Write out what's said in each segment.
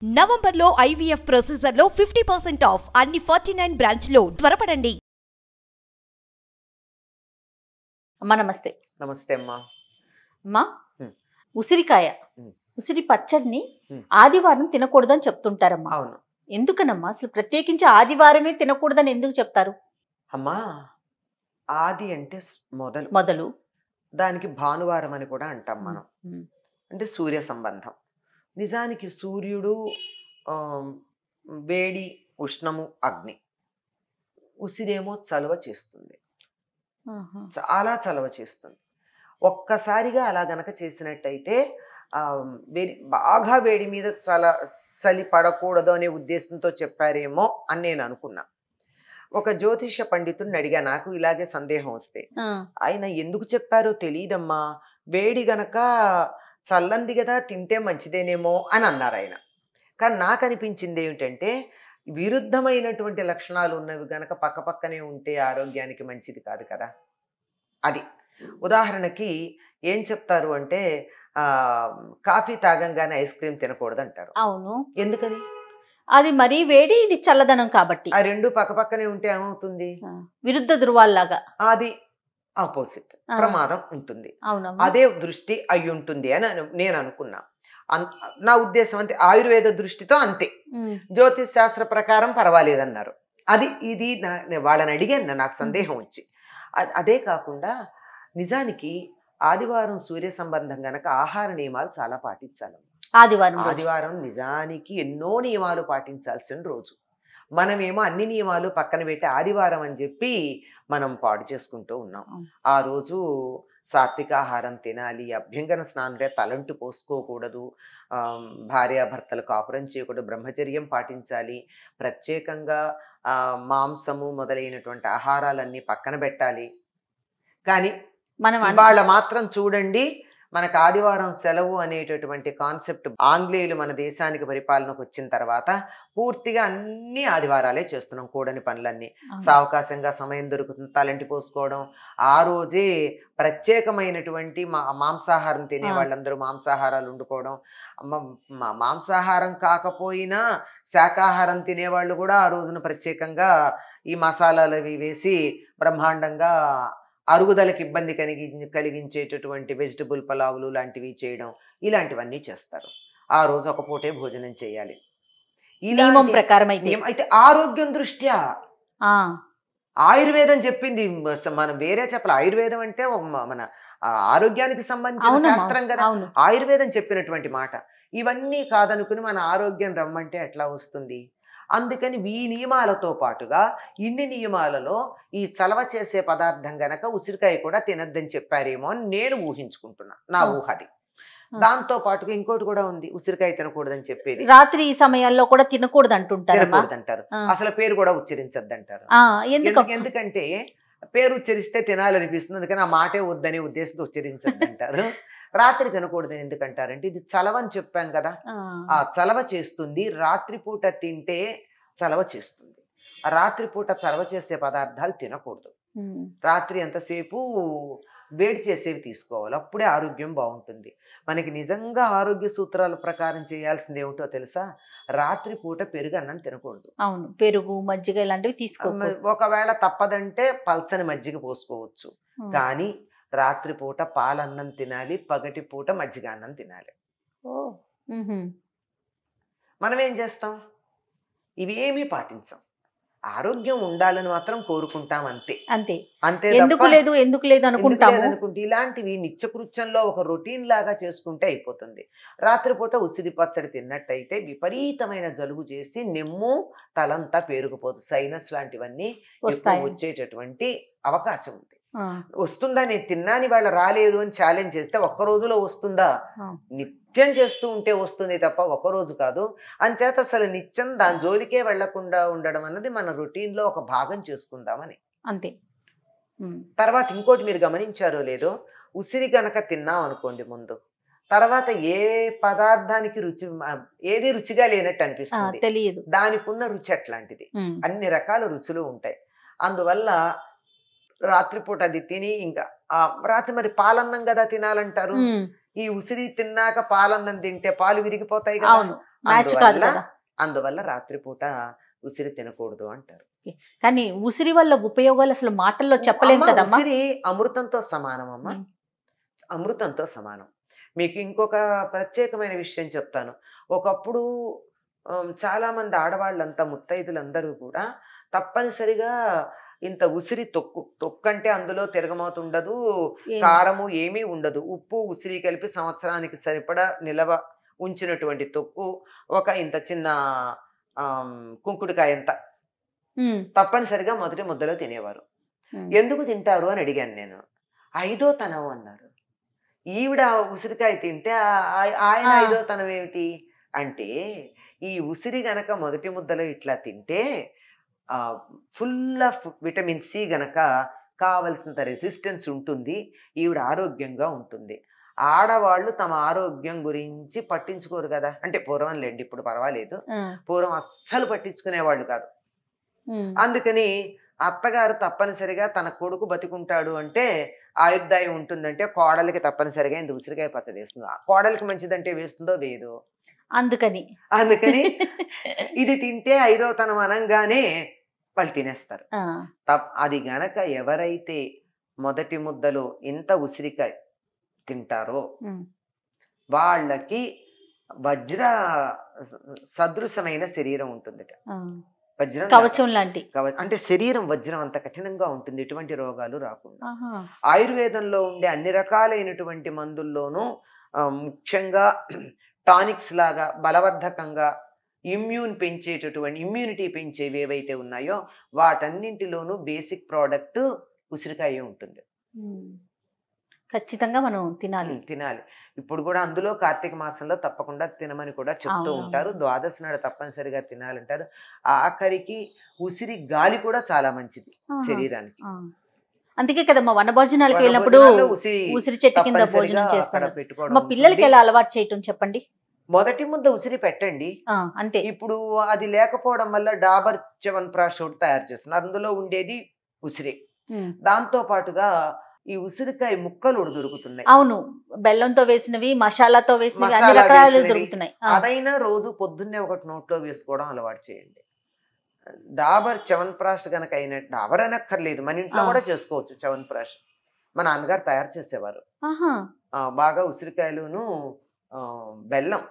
నవంబర్లో ఐవీఎఫ్ ప్రొసీజర్లో fifty percent off అన్ని ఫార్టీ నైన్ బ్రాంచ్లో త్వరపడండి అమ్మా నమస్తే నమస్తే అమ్మా అమ్మా హ్మ్. ఉసిరికాయ హ్మ్. ఉసిరి పచ్చడిని హ్మ్. ఆదివారం తినకూడదని చెప్తుంటారమ్మా అవును ఎందుకనమ్మా అసలు ప్రత్యేకించి ఆదివారమే తినకూడదని ఎందుకు చెప్తారు అమ్మా ఆది అంటే స్- మొదలు మొదలు దానికి భానువారం అని కూడా అంటాం మనం హ్మ్. అంటే సూర్య సంబంధం నిజానికి సూర్యుడు ఆ, వేడి ఉష్ణము అగ్ని ఉసిరేమో చలవ చేస్తుంది ఆహా. చాలా చలవ చేస్తుంది ఒక్కసారిగా అలా గనక చేసినట్టయితే ఆ, వేడి బాగా వేడి మీద చల చలి పడకూడదు అనే ఉద్దేశంతో చెప్పారేమో అని నేను అనుకున్నా ఒక జ్యోతిష పండితుడిని అడిగా నాకు ఇలాగే సందేహం వస్తే ఆ, ఆయన ఎందుకు చెప్పారో తెలియదమ్మా వేడి గనక చల్లంది కదా తింటే మంచిదేనేమో అని అన్నారు ఆయన కానీ నాకు అనిపించింది ఏమిటంటే విరుద్ధమైనటువంటి లక్షణాలు ఉన్నవి గనక పక్క పక్కనే ఉంటే ఆరోగ్యానికి మంచిది కాదు కదా అది ఉదాహరణకి ఏం చెప్తారు అంటే ఆ, కాఫీ తాగంగానే ఐస్ క్రీమ్ తినకూడదు అంటారు అవును ఎందుకని అది మరీ వేడి ఇది చల్లదనం కాబట్టి ఆ రెండు పక్క పక్కనే ఉంటే ఏమవుతుంది ఆ, విరుద్ధ ధృవాల్లాగా అది ఆపోజిట్ ఆ. ప్రమాదం ఉంటుంది అవునమ్మా అదే దృష్టి అయి ఉంటుంది అని అను- నేను అనుకున్నా అన్- నా ఉద్దేశం అంతే ఆయుర్వేద దృష్టితో అంతే ఉమ్, జ్యోతిష్ శాస్త్ర ప్రకారం పర్వాలేదన్నారు అది ఇది నా- నేను వాళ్ళని అడిగాను నాకు సందేహం వచ్చి అ- అదే కాకుండా నిజానికి ఆదివారం సూర్య సంబంధం గనక ఆహార నియమాలు చాలా పాటించాలి ఆదివారం రోజు. ఆదివారం నిజానికి ఎన్నో నియమాలు పాటించాల్సిన రోజు మనమేమో అన్ని నియమాలు పక్కన పెట్టి ఆదివారం అని చెప్పి మనం పాడు చేసుకుంటూ ఉన్నాం అవును. ఆ రోజు సాత్వికాహారం తినాలి అభ్యంగన స్నానంలో తలంటు పోసుకోకూడదు ఆ, భార్యాభర్తలు కాపురం చేయకూడదు బ్రహ్మచర్యం పాటించాలి ప్రత్యేకంగా ఆ, మాంసము మొదలైనటువంటి ఆహారాలన్నీ పక్కన పెట్టాలి కానీ మనం అన్- ఇవాళ మాత్రం చూడండి మనకు ఆదివారం సెలవు అనేటటువంటి కాన్సెప్ట్ ఆంగ్లేయులు మన దేశానికి పరిపాలనకు వచ్చిన తర్వాత పూర్తిగా అన్ని ఆదివారాలే చేస్తున్నాం కూడని పనులన్నీ అవును. సావకాశంగా సమయం దొరుకుతుంది తలంటి పోసుకోవడం ఆ రోజే ప్రత్యేకమైనటువంటి మా మాంసాహారం తినే ఆ. వాళ్ళందరూ మాంసాహారాలు వండుకోవడం మ- మా- మాంసాహారం కాకపోయినా శాకాహారం తినేవాళ్ళు కూడా ఆ రోజున ప్రత్యేకంగా ఈ మసాలాలు అవి వేసి బ్రహ్మాండంగా అరుగుదలకి ఇబ్బంది కలిగి కలిగించేటటువంటి వెజిటబుల్ పలావులు లాంటివి చేయడం ఇలాంటివన్నీ చేస్తారు ఆ రోజు ఒక పూటే భోజనం చేయాలి నియమం ఇలాంటి- ప్రకారం అయితే నియమం అయితే ఆరోగ్యం దృష్ట్యా ఆ, ఆయుర్వేదం చెప్పింది మ- మనం వేరే చెప్పాలి ఆయుర్వేదం అంటే ఒక మ- మన ఆ, ఆరోగ్యానికి సంబంధించిన అవునమ్మా, శాస్త్రం కదా అవును ఆయుర్వేదం చెప్పినటువంటి మాట ఇవన్నీ కాదనుకుని మన ఆరోగ్యం రమ్మంటే ఎట్లా వస్తుంది అందుకని ఈ నియమాలతో పాటుగా ఇన్ని నియమాలలో ఈ చలవ చేసే పదార్థం గనక ఉసిరికాయ కూడా తినద్దని చెప్పారేమో అని నేను ఊహించుకుంటున్నా నా ఆ. ఊహ అది ఆ. దాంతో పాటుగా ఇంకోటి కూడా ఉంది ఉసిరికాయ తినకూడదని చెప్పేది రాత్రి ఈ సమయాల్లో కూడా తినకూడదు అంటుంటారమ్మా తినకూడదంటారు ఆ. అసలు పేరు కూడా ఉచ్చరించద్దంటారు ఆ, ఎందుకు ఎందుకు ఎందుకంటే పేరు ఉచ్చరిస్తే తినాలనిపిస్తుంది అందుకని ఆ మాటే వద్దనే ఉద్దేశంతో ఉచ్చరించద్దంటారు రాత్రి తినకూడదని ఎందుకంటారంటే ఇది చలవని చెప్పాం కదా ఆ, ఆ చలవ చేస్తుంది రాత్రిపూట తింటే చలవ చేస్తుంది ఆ రాత్రిపూట చలవ చేసే పదార్థాలు తినకూడదు ఉమ్, రాత్రి ఎంతసేపు వేడి చేసేవి తీసుకోవాలి అప్పుడే ఆరోగ్యం బాగుంటుంది మనకి నిజంగా ఆరోగ్య సూత్రాల ప్రకారం చేయాల్సింది ఏమిటో తెలుసా రాత్రిపూట పెరుగు అన్నం తినకూడదు అవును పెరుగు మజ్జిగ ఇలాంటివి తీసుకోకూడదు ఒకవేళ తప్పదంటే పల్చని మజ్జిగ పోసుకోవచ్చు ఉమ్. కానీ రాత్రిపూట పాలన్నం తినాలి పగటి పూట మజ్జిగ అన్నం తినాలి ఓ, ఉహుం. మనం ఏం చేస్తాం ఇవేమీ పాటించాం ఆరోగ్యం ఉండాలని మాత్రం కోరుకుంటాం అంతే అంతే అంతే ఎందుకు తప్ప లేదు ఎందుకు లేదు ఎందుకు అనుకుంటాము లేదనుకుంటే ఇలాంటివి నిత్యకృత్యంలో ఒక రొటీన్ లాగా చేసుకుంటే అయిపోతుంది రాత్రిపూట ఉసిరి పచ్చడి తిన్నట్టయితే విపరీతమైన జలుబు చేసి నెమ్ము తలంతా పేరుకుపోతుంది సైనస్ లాంటివన్నీ ఎక్కువ వస్తాయి వచ్చేటటువంటి అవకాశం ఉంది ఆ, వస్తుందా నేను తిన్నాని వాళ్ళ రాలేదు అని ఛాలెంజ్ చేస్తే ఒక్క రోజులో వస్తుందా ఆ. నిత్యం చేస్తూ ఉంటే వస్తుంది తప్ప ఒక రోజు కాదు అంచేత అసలు నిత్యం దాని జోలికే వెళ్లకుండా ఉండడం అన్నది మన routine లో ఒక భాగం చేసుకుందామని అంతే ఉమ్, తర్వాత ఇంకోటి మీరు గమనించారో లేదో ఉసిరి గనక తిన్నాం అనుకోండి ముందు తర్వాత ఏ పదార్థానికి రుచి మ- ఏది రుచిగా లేనట్టు ఆ, అనిపిస్తుంది తెలియదు దానికి ఉన్న రుచి అట్లాంటిది ఉమ్, అన్ని రకాల రుచులు ఉంటాయి అందువల్ల రాత్రిపూట అది తిని ఇంకా ఆ రాత్రి మరి పాలన్నం కదా తినాలంటారు ఉమ్, ఈ ఉసిరి తిన్నాక పాలన్నం తింటే పాలు విరిగిపోతాయి కదా అవును మ్యాచ్ కాదు అందువల్ల కదా అందువల్ల రాత్రిపూట ఉసిరి తినకూడదు అంటారు కానీ ఉసిరి వల్ల ఉపయోగాలు అసలు మాటల్లో చెప్పలేం అమ్మ, కదమ్మా ఉసిరి అమృతంతో సమానం అమ్మ ఉమ్. అమృతంతో సమానం మీకు ఇంకొక ప్రత్యేకమైన విషయం చెప్తాను ఒకప్పుడు ఆమ్, చాలా మంది ఆడవాళ్ళంతా ముత్తైదులందరూ కూడా తప్పనిసరిగా ఇంత ఉసిరి తొక్కు తొక్కు అంటే అందులో తిరగమవుతుండదు ఏం? కారము ఏమీ ఉండదు ఉప్పు ఉసిరి కలిపి సంవత్సరానికి సరిపడా నిలవ ఉంచినటువంటి తొక్కు ఒక ఇంత చిన్న ఆమ్, కుంకుడుకాయ ఎంత ఉమ్, తప్పనిసరిగా మొదటి ముద్దలో తినేవారు ఉమ్. ఎందుకు తింటారు అని అడిగాను నేను ఐదో తనం అన్నారు ఈవిడ ఉసిరికాయ తింటే ఆ- ఆ- ఆయన ఆ. ఐదో తనం ఏమిటి అంటే ఈ ఉసిరి గనక మొదటి ముద్దలో ఇట్లా తింటే ఫుల్ ఆఫ్ విటమిన్ సి గనక కావలసినంత రెసిస్టెన్స్ ఉంటుంది ఈవిడ ఆరోగ్యంగా ఉంటుంది ఆడవాళ్ళు తమ ఆరోగ్యం గురించి పట్టించుకోరు కదా అంటే పూర్వం లేండి ఇప్పుడు పర్వాలేదు ఆ, పూర్వం అస్సలు పట్టించుకునేవాళ్ళు కాదు ఉమ్. అందుకని అత్తగారు తప్పనిసరిగా తన కొడుకు బతికుంటాడు అంటే ఆయుర్దాయం ఉంటుందంటే కోడలికి తప్పనిసరిగా ఇంత ఉసిరికాయ పచ్చడి వేస్తుంది ఆ కోడలికి మంచిదంటే వేస్తుందో వేదో అందుకని అందుకని ఇది తింటే ఐదో తనం అనంగానే వాళ్ళు తినేస్తారు ఆ, తప్ అది గనక ఎవరైతే మొదటి ముద్దలో ఇంత ఉసిరికాయ తింటారో ఉమ్, వాళ్ళకి వజ్ర సదృశమైన శరీరం ఉంటుంది ఆ. వజ్రం కవచం లాంటి కవ- అంటే శరీరం వజ్రం అంత కఠినంగా ఉంటుంది ఎటువంటి రోగాలు రాకుండా ఆహా. ఆయుర్వేదంలో ఉండే అన్ని రకాలైనటువంటి మందుల్లోనూ ఆ, ముఖ్యంగా టానిక్స్ లాగా బలవర్ధకంగా ఇమ్యూన్ పెంచేటటువంటి ఇమ్యూనిటీ పెంచేవి ఏవైతే ఉన్నాయో వాటన్నింటిలోనూ బేసిక్ ప్రోడక్ట్ ఉసిరికాయ ఉంటుంది ఉమ్. ఖచ్చితంగా మనం తినాలి ఉమ్, తినాలి ఇప్పుడు కూడా అందులో కార్తీక మాసంలో తప్పకుండా తినమని కూడా చెప్తూ అవునవును. ఉంటారు ద్వాదశి నాడు తప్పనిసరిగా తినాలంటారు ఆఖరికి ఉసిరి గాలి కూడా చాలా మంచిది ఆహా. శరీరానికి ఆ. అందుకే కదమ్మా వనభోజనాలకు వెళ్ళినప్పుడు వనభోజనాల్లో ఉసిరి ఉసిరి చెట్టు కింద తప్పనిసరిగా భోజనం అక్కడ చేస్తాను పెట్టుకోవడం మా పిల్లలకి ఉంటుంది. ఎలా అలవాటు చేయటం చెప్పండి మొదటి ముద్ద ఉసిరి పెట్టండి ఆ, అంతే ఇప్పుడు అది లేకపోవడం వల్ల డాబర్ చ్యవన్ ప్రాష్ ఒకటి తయారు చేస్తున్నారు అందులో ఉండేది ఉసిరి ఉమ్. దాంతో పాటుగా ఈ ఉసిరికాయ ముక్కలు ఒకటి దొరుకుతున్నాయి అవును బెల్లంతో వేసినవి మసాలాతో వేసినవి అన్ని మసాలా రకాలు వేసినవి. దొరుకుతున్నాయి ఆ, అదైనా రోజు పొద్దున్నే ఒకటి నోట్లో వేసుకోవడం అలవాటు చేయండి డాబర్ చవన్ ప్రాష్ గనక అయిన డాబర్ అనక్కర్లేదు మన ఇంట్లో ఆ. కూడా చేసుకోవచ్చు చవన్ ప్రాష్ మా నాన్నగారు తయారు చేసేవారు ఆహా. ఆ, బాగా ఉసిరికాయలును ఆ, బెల్లం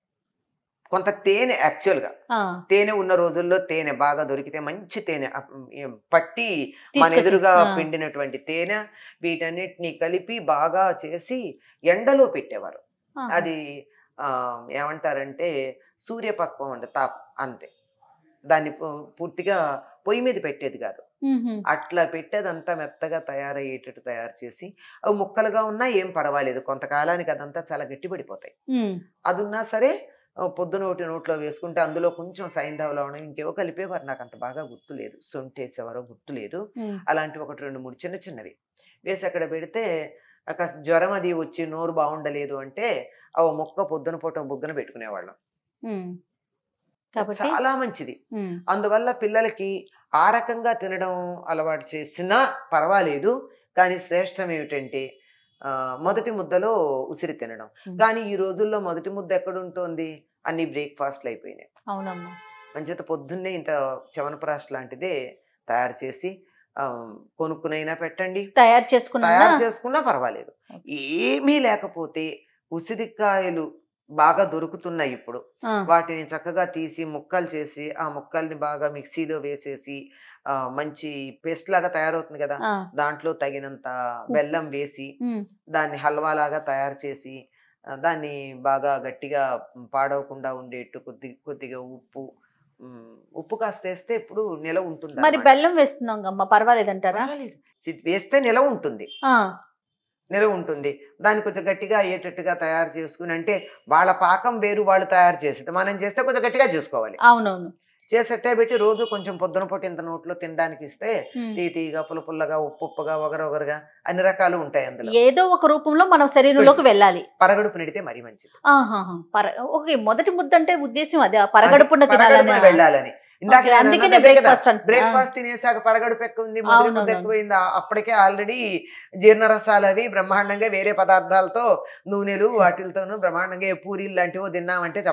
కొంత తేనె యాక్చువల్గా ఆ, తేనె ఉన్న రోజుల్లో తేనె బాగా దొరికితే మంచి తేనె ఆ, ఏం, పట్టి మన తీసుకొచ్చి- ఎదురుగా ఆ, పిండినటువంటి తేనె వీటన్నిటిని కలిపి బాగా చేసి ఎండలో పెట్టేవారు ఆహా. అది ఆ, ఏమంటారంటే సూర్యపక్వం అంటే తాప్ అంతే దాన్ని పు- పూర్తిగా పొయ్యి మీద పెట్టేది కాదు ఉహుం. అట్లా పెట్టేదంతా మెత్తగా తయారయ్యేటట్టు తయారు చేసి అవి ముక్కలుగా ఉన్నా ఏం పర్వాలేదు కొంతకాలానికి అదంతా చాలా గట్టిపడిపోతాయి ఉమ్. అది ఉన్నా సరే ఆ, పొద్దున ఒకటి నోట్లో వేసుకుంటే అందులో కొంచెం సైంధవ లవణం ఇంకేవో కలిపేవారు నాకు అంత బాగా గుర్తులేదు సొంటి వేసేవారో గుర్తులేదు ఉమ్. అలాంటివి ఒకటి రెండు మూడు చిన్న చిన్నవి వేసి అక్కడ పెడితే ఆ కాస్త జ్వరం అది వచ్చి నోరు బాగుండలేదు అంటే ఆ ఓ మొక్క పొద్దున పూట బుగ్గన పెట్టుకునేవాళ్ళం ఉమ్. కాబట్టి చాలా మంచిది ఉమ్. అందువల్ల పిల్లలకి ఆ రకంగా తినడం అలవాటు చేసినా పర్వాలేదు కానీ శ్రేష్టం ఏమిటంటే ఆ, మొదటి ముద్దలో ఉసిరి తినడం Hmm. కానీ ఈ రోజుల్లో మొదటి ముద్ద ఎక్కడ ఉంటుంది అన్ని బ్రేక్ఫాస్ట్లు అయిపోయినాయి అవునమ్మా మంచిత పొద్దున్నే ఇంత చవనప్రాష్ లాంటిదే తయారు చేసి ఆ, కొనుక్కునైనా పెట్టండి తయారు చేసుకున్నా తయారు చేసుకున్నా పర్వాలేదు Okay. ఏమీ లేకపోతే ఉసిరికాయలు బాగా దొరుకుతున్నాయి ఇప్పుడు ఆ, వాటిని చక్కగా తీసి ముక్కలు చేసి ఆ ముక్కల్ని బాగా మిక్సీలో వేసేసి ఆ, మంచి పేస్ట్ లాగా తయారవుతుంది కదా ఆ, దాంట్లో తగినంత బెల్లం వేసి ఉమ్. దాన్ని హల్వా లాగా తయారు చేసి ఆ, దాన్ని బాగా గట్టిగా పాడవకుండా ఉండేట్టు కొద్ది కొద్దిగా ఉప్పు ఉమ్, ఉప్పు కాస్త వేస్తే ఇప్పుడు నిల ఉంటుంది మరి అన్నమాట. బెల్లం వేస్తున్నాం అమ్మ పర్వాలేదంటారా పర్వాలేదు. చి- వేస్తే నిల ఉంటుంది ఆ, నిలవ ఉంటుంది దాన్ని కొంచెం గట్టిగా అయ్యేటట్టుగా తయారు చేసుకుని అంటే వాళ్ళ పాకం వేరు వాళ్ళు తయారు చేసేది మనం చేస్తే కొంచెం గట్టిగా చేసుకోవాలి అవునవును చేసేట్టే పెట్టి రోజు కొంచెం పొద్దున పూట ఇంత నోట్లో తినడానికి ఇస్తే ఉమ్. తీతీగా పుల్ల పుల్లగా ఉప్పు ఉప్పుగా ఒగరొగరుగా అన్ని రకాలు ఉంటాయి అందులో ఏదో ఒక రూపంలో మన శరీరంలోకి వెళ్ళాలి పరగడుపు నిడితే మరీ మంచిది ఆహాహా. పర ఓకే మొదటి ముద్ద అంటే ఉద్దేశం అదే ఆ పరగడుపున అది పరగడుపున తినాలని వెళ్ళాలని ఇందాక ఓకే, అందుకనే బ్రేక్ఫాస్ట్ అంటే బ్రేక్ఫాస్ట్ తినేసాక పరగడుపు ఎక్కువ ఉంది మొదటి ముద్ద అవునవును. ఎక్కువైంది ఆ- అప్పటికే ఆల్రెడీ జీర్ణరసాలు అవి బ్రహ్మాండంగా వేరే పదార్థాలతో నూనెలు వాటిలతోనూ బ్రహ్మాండంగా ఏ పూరీలు లాంటివో తిన్నామంటే చెప్పలేం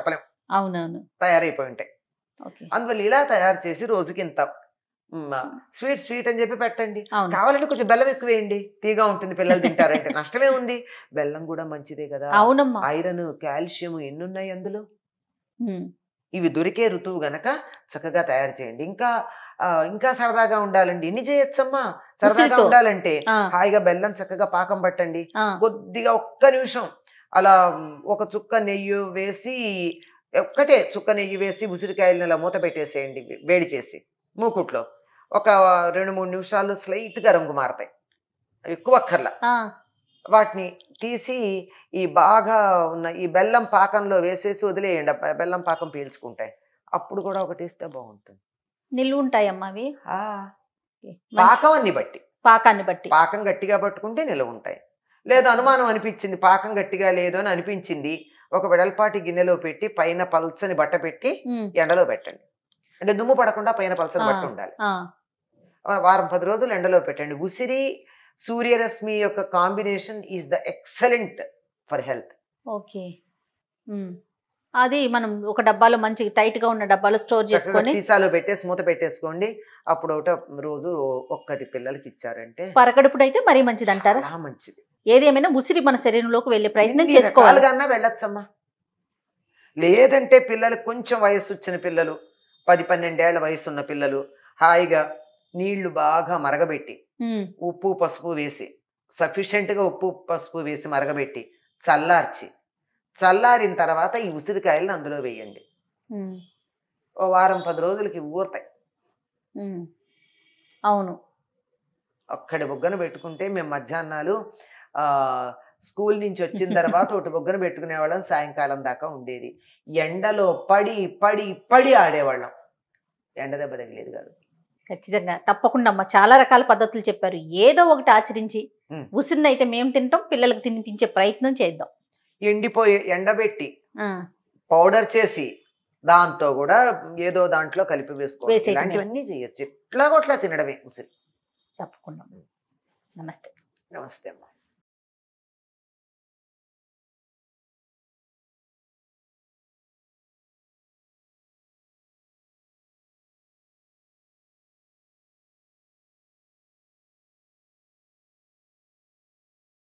అవునవును తయారైపోయి ఉంటాయి ఓకే అందువల్ల ఇలా తయారు చేసి రోజుకి ఇంత మ్, స్వీట్ స్వీట్ అని చెప్పి పెట్టండి అవును కావాలంటే కొంచెం బెల్లం ఎక్కువ వేయండి తీగా ఉంటుంది పిల్లలు తింటారంటే నష్టమే ఉంది బెల్లం కూడా మంచిదే కదా అవునమ్మా ఐరన్ కాల్షియం ఎన్ని ఉన్నాయి అందులో ఉమ్. ఇవి దొరికే ఋతువు గనక చక్కగా తయారు చేయండి ఇంకా ఆ, ఇంకా సరదాగా ఉండాలండి ఎన్ని చేయొచ్చమ్మా సరదాగా ఉసిరితో. ఉండాలంటే ఆ, హాయిగా బెల్లం చక్కగా పాకం పట్టండి ఆ, కొద్దిగా ఒక్క నిమిషం అలా మ్, ఒక చుక్క నెయ్యి వేసి ఒక్కటే చుక్క నెయ్యి వేసి ఉసిరికాయలను అలా మూత పెట్టేసేయండి వే- వేడి చేసి మూకుట్లో ఒక రెండు మూడు నిమిషాలు స్లైట్గా రంగు మారతాయి ఎక్కువ అక్కర్లా ఆ, వాటిని తీసి ఈ బాగా ఉన్న ఈ బెల్లం పాకంలో వేసేసి వదిలేయండి ఆ బెల్లం పాకం పీల్చుకుంటాయి అప్పుడు కూడా ఒకటి ఇస్తే బాగుంటుంది నిల్వ ఉంటాయమ్మా అవి ఆ, ఓకే. మంచి- పాకం అన్ని బట్టి పాకాన్ని బట్టి పాకం గట్టిగా పట్టుకుంటే నిలవ ఉంటాయి లేదు అనుమానం అనిపించింది పాకం గట్టిగా లేదు అని అనిపించింది ఒక వెడల్పాటి గిన్నెలో పెట్టి పైన పల్చని బట్ట పెట్టి ఉమ్, ఎండలో పెట్టండి అంటే దుమ్ము పడకుండా పైన పల్చని ఆ. బట్ట ఉండాలి ఆ, ఆ, వారం పది రోజులు ఎండలో పెట్టండి ఉసిరి సూర్యరశ్మి యొక్క combination is the excellent for health okay um. అది మనం ఒక డబ్బాలో మంచి టైట్ గా ఉన్న డబ్బాలో స్టోర్ చక్కగా చేసుకొని సీసాలో పెట్టేసి మూత పెట్టేసుకోండి అప్పుడు ఒకట రోజు ఒక్కటి పిల్లలకి ఇచ్చారంటే పరగడుపుడు అయితే మరీ మంచిది అంటారా చాలా మంచిది ఏదేమైనా ఉసిరి మన శరీరంలోకి వెళ్ళే ప్రయత్నం ఎన్ని చేసుకోవాలి రకాలుగాన్నా వెళ్ళొచ్చమ్మా లేదంటే పిల్లలు కొంచెం వయసు వచ్చిన పిల్లలు పది పన్నెండేళ్ల వయసు ఉన్న పిల్లలు హాయిగా నీళ్లు బాగా మరగబెట్టి ఉమ్, ఉప్పు పసుపు వేసి సఫిషియెంట్గా ఉప్పు పసుపు వేసి మరగబెట్టి చల్లార్చి చల్లారిన తర్వాత ఈ ఉసిరికాయలను అందులో వేయండి ఉమ్, ఓ వారం పది రోజులకి ఊరతాయి ఉమ్. అవును ఒక్కడి బొగ్గన పెట్టుకుంటే మేము మధ్యాహ్నాలు ఆ, స్కూల్ నుంచి వచ్చిన తర్వాత ఒకటి బొగ్గన పెట్టుకునేవాళ్ళం సాయంకాలం దాకా ఉండేది ఎండలో పడి పడి పడి ఆడేవాళ్ళం ఎండ దెబ్బ తగిలేదు కాదు ఖచ్చితంగా తప్పకుండా అమ్మా చాలా రకాల పద్ధతులు చెప్పారు ఏదో ఒకటి ఆచరించి ఉమ్. ఉసిరిని అయితే మేము తింటాం పిల్లలకు తినిపించే ప్రయత్నం చేద్దాం ఎండిపోయి ఎండబెట్టి ఆ, పౌడర్ చేసి దాంతో కూడా ఏదో దాంట్లో కలిపి వేసుకోవాలి వేసేయటమే. ఇలాంటివన్నీ చేయొచ్చు ఎట్లాగో అట్లా తినడమే ఉసిరి తప్పకుండా నమస్తే నమస్తే అమ్మా